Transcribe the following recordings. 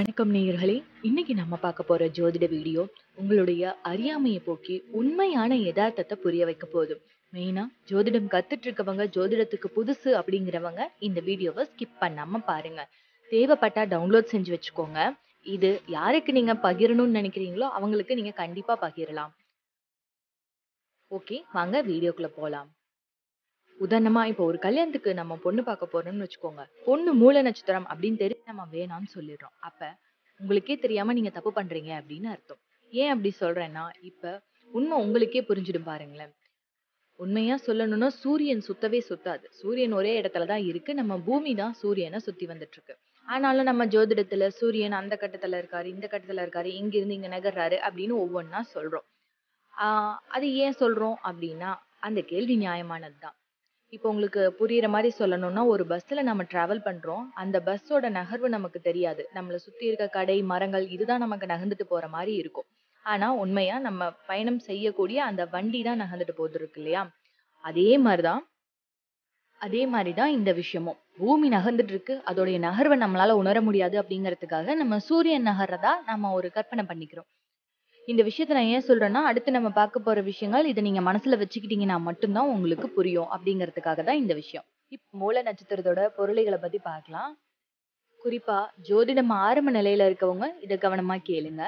வணக்கம் நேயர்களே! இன்னைக்கு நம்ம பார்க்க போற ஜோதிட வீடியோ, உங்களுடைய அறியாமைய போக்கி உண்மையான எதார்த்தத்த புரிய வைக்க போகுது. மெயினா ஜோதிடம் கத்துட்டு இருக்கவங்க, ஜோதிடத்துக்கு புதுசு அப்படிங்கிறவங்க இந்த வீடியோவ ஸ்கிப் பண்ணாம பாருங்க. தேவைப்பட்டா டவுன்லோட் செஞ்சு வச்சுக்கோங்க. இது யாருக்கு நீங்க பகிரணும்னு நினைக்கிறீங்களோ அவங்களுக்கு நீங்க கண்டிப்பா பகிரலாம். ஓகே, வாங்க வீடியோக்குள்ள போலாம். உதாரணமா இப்போ ஒரு கல்யாணத்துக்கு நம்ம பொண்ணு பார்க்க போறோம்னு வச்சுக்கோங்க. பொண்ணு மூல நட்சத்திரம் அப்படின்னு தெரிஞ்சு நம்ம வேணாம்னு சொல்லிடுறோம். அப்ப உங்களுக்கே தெரியாம நீங்க தப்பு பண்றீங்க அப்படின்னு அர்த்தம். ஏன் அப்படி சொல்றேன்னா, இப்ப உண்மை உங்களுக்கே புரிஞ்சிடும் பாருங்களேன். உண்மையா சொல்லணும்னா சூரியன் சுத்தவே சுத்தாது. சூரியன் ஒரே இடத்துல தான் இருக்கு. நம்ம பூமி தான் சூரியன சுத்தி வந்துட்டு இருக்கு. ஆனாலும் நம்ம ஜோதிடத்துல சூரியன் அந்த கட்டத்துல இருக்காரு, இந்த கட்டத்துல இருக்காரு, இங்கிருந்து இங்க நகர்றாரு அப்படின்னு ஒவ்வொன்னா சொல்றோம். ஆ அது ஏன் சொல்றோம் அப்படின்னா, அந்த கேள்வி நியாயமானது தான். இப்போ உங்களுக்கு புரியிற மாரி சொல்லணும்னா, ஒரு பஸ்ல நம்ம டிராவல் பண்றோம். அந்த பஸ்ஸோட நகர்வு நமக்கு தெரியாது. நம்மள சுத்தி இருக்க கடை, மரங்கள் இதுதான் நமக்கு நகர்ந்துட்டு போற மாரி இருக்கும். ஆனா உண்மையா நம்ம பயணம் செய்யக்கூடிய அந்த வண்டி தான் நகர்ந்துட்டு போகுது இருக்கு இல்லையா? அதே மாரி தான் அதே மாரி தான் இந்த விஷயமும். பூமி நகர்ந்துட்டு இருக்கு. அதோடைய நகர்வ நம்மளால உணர முடியாது அப்படிங்கிறதுக்காக நம்ம சூரியன் நகர்றதா நம்ம ஒரு கற்பனை பண்ணிக்கிறோம். இந்த விஷயத்த நான் ஏன் சொல்றேன்னா, அடுத்து நம்ம பார்க்க போற விஷயங்கள் இத நீங்க மனசுல வச்சுக்கிட்டீங்கன்னா மட்டும் தான் உங்களுக்கு புரியும் அப்படிங்கிறதுக்காக தான் இந்த விஷயம். இப்ப மூல நட்சத்திரத்தோட பொருளைகள பத்தி பார்க்கலாம். குறிப்பா ஜோதிடம் ஆரம்ப நிலையில இருக்கவங்க இத கவனமா கேளுங்க.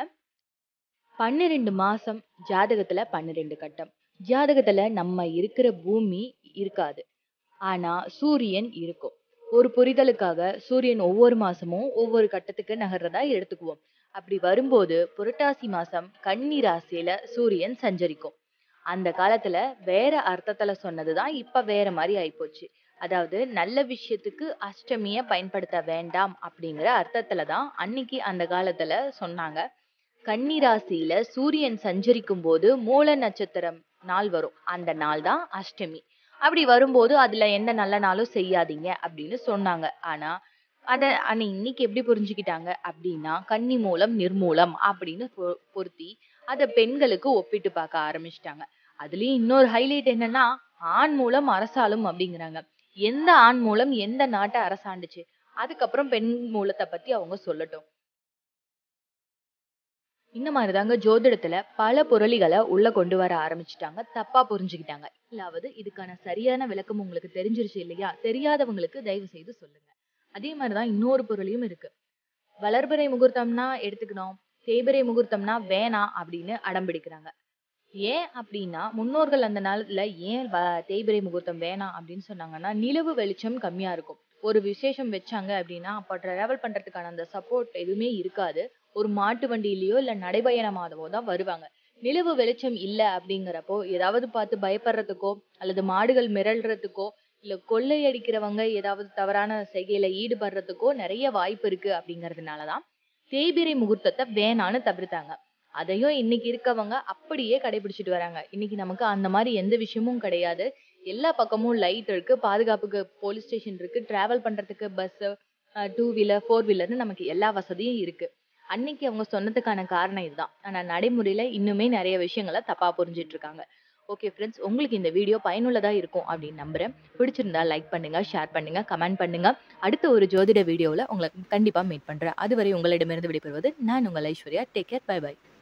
12 மாசம் ஜாதகத்துல 12 கட்டம். ஜாதகத்துல நம்ம இருக்கிற பூமி இருக்காது. ஆனா சூரியன் இருக்கும். ஒரு புரிதலுக்காக சூரியன் ஒவ்வொரு மாசமும் ஒவ்வொரு கட்டத்துக்கு நகர்றதா எடுத்துக்குவோம். அப்படி வரும்போது புரட்டாசி மாசம் கன்னி ராசியில சூரியன் சஞ்சரிக்கும். அந்த காலத்துல வேற அர்த்தத்துல சொன்னது தான் இப்ப வேற மாரி ஆயிப்போச்சு. அதாவது நல்ல விஷயத்துக்கு அஷ்டமிய பயன்படுத்த வேண்டாம் அப்படிங்கிற அர்த்தத்துல தான் அன்னைக்கு அந்த காலத்துல சொன்னாங்க. கன்னி ராசியில சூரியன் சஞ்சரிக்கும்போது மூல நட்சத்திரம் நாள் வரும். அந்த நாள் தான் அஷ்டமி. அப்படி வரும்போது அதுல எந்த நல்ல நாளும் செய்யாதீங்க அப்படின்னு சொன்னாங்க. ஆனா அத ஆனா இன்னைக்கு எப்படி புரிஞ்சுக்கிட்டாங்க அப்படின்னா, கன்னி மூலம் நிர்மூலம் அப்படின்னு பொ பொருத்தி அத பெண்களுக்கு ஒப்பிட்டு பார்க்க ஆரம்பிச்சுட்டாங்க. அதுலயும் இன்னொரு ஹைலைட் என்னன்னா, ஆண் மூலம் அரசாளும் அப்படிங்கிறாங்க. எந்த ஆண் மூலம் எந்த நாட்ட அரசாண்டுச்சு? அதுக்கப்புறம் பெண் மூலத்த பத்தி அவங்க சொல்லட்டும். இந்த மாரி தாங்க ஜோதிடத்துல பல புரளிகள உள்ள கொண்டு வர ஆரம்பிச்சுட்டாங்க. தப்பா புரிஞ்சுக்கிட்டாங்க. இல்லாவது இதுக்கான சரியான விளக்கம் உங்களுக்கு தெரிஞ்சிருச்சு இல்லையா? தெரியாதவங்களுக்கு தயவு செய்து சொல்லுங்க. அதே மாரி தான் இன்னொரு பொருளியும் இருக்கு. வளர்பிறை முகூர்த்தம்னா எடுத்துக்கணும். தேய்பிறை முகூர்த்தம்னா வேணாம் அப்படின்னு அடம் பிடிக்கிறாங்க. ஏன் அப்படின்னா, முன்னோர்கள் அந்த நாள்ல ஏன் வ தேய்பிறை முகூர்த்தம் வேணாம் அப்படின்னு சொன்னாங்கன்னா, நிலவு வெளிச்சம் கம்மியா இருக்கும். ஒரு விசேஷம் வச்சாங்க அப்படின்னா, அப்ப டிராவல் பண்றதுக்கான அந்த சப்போர்ட் எதுவுமே இருக்காது. ஒரு மாட்டு வண்டியிலயோ இல்ல நடைபயணமாகவோ தான் வருவாங்க. நிலவு வெளிச்சம் இல்ல அப்படிங்கிறப்போ, ஏதாவது பார்த்து பயப்படுறதுக்கோ அல்லது மாடுகள் மிரள்றதுக்கோ, இல்ல கொள்ளையடிக்கிறவங்க ஏதாவது தவறான செய்கையில ஈடுபடுறதுக்கோ நெறைய வாய்ப்பு இருக்கு அப்படிங்கிறதுனால தான் தேய்பிறை முகூர்த்தத்த வேணான்னு தவிர்த்தாங்க. அதையும் இன்னைக்கு இருக்கவங்க அப்படியே கடைபிடிச்சுட்டு வராங்க. இன்னைக்கு நமக்கு அந்த மாரி எந்த விஷயமும் கிடையாது. எல்லா பக்கமும் லைட் இருக்கு. பாதுகாப்புக்கு போலீஸ் ஸ்டேஷன் இருக்கு. டிராவல் பண்றதுக்கு பஸ், அ 2 வீலர், 4 வீலர்ன்னு நமக்கு எல்லா வசதியும் இருக்கு. அன்னைக்கு அவங்க சொன்னதுக்கான காரணம் இதுதான். ஆனா நடைமுறையில இன்னுமே நெறைய விஷயங்கள தப்பா புரிஞ்சுட்டு இருக்காங்க. ஓகே ஃபிரெண்ட்ஸ் உங்களுக்கு இந்த வீடியோ பயனுள்ளதா இருக்கும் அப்படின்னு நம்புறேன். பிடிச்சிருந்தா லைக் பண்ணுங்க, ஷேர் பண்ணுங்க, கமெண்ட் பண்ணுங்க. அடுத்த ஒரு ஜோதிட வீடியோல உங்கள கண்டிப்பா மீட் பண்றேன். அதுவரை உங்களிடமிருந்து விடைபெறுவது நான் உங்கள் Aishwarya. Take care. Bye by.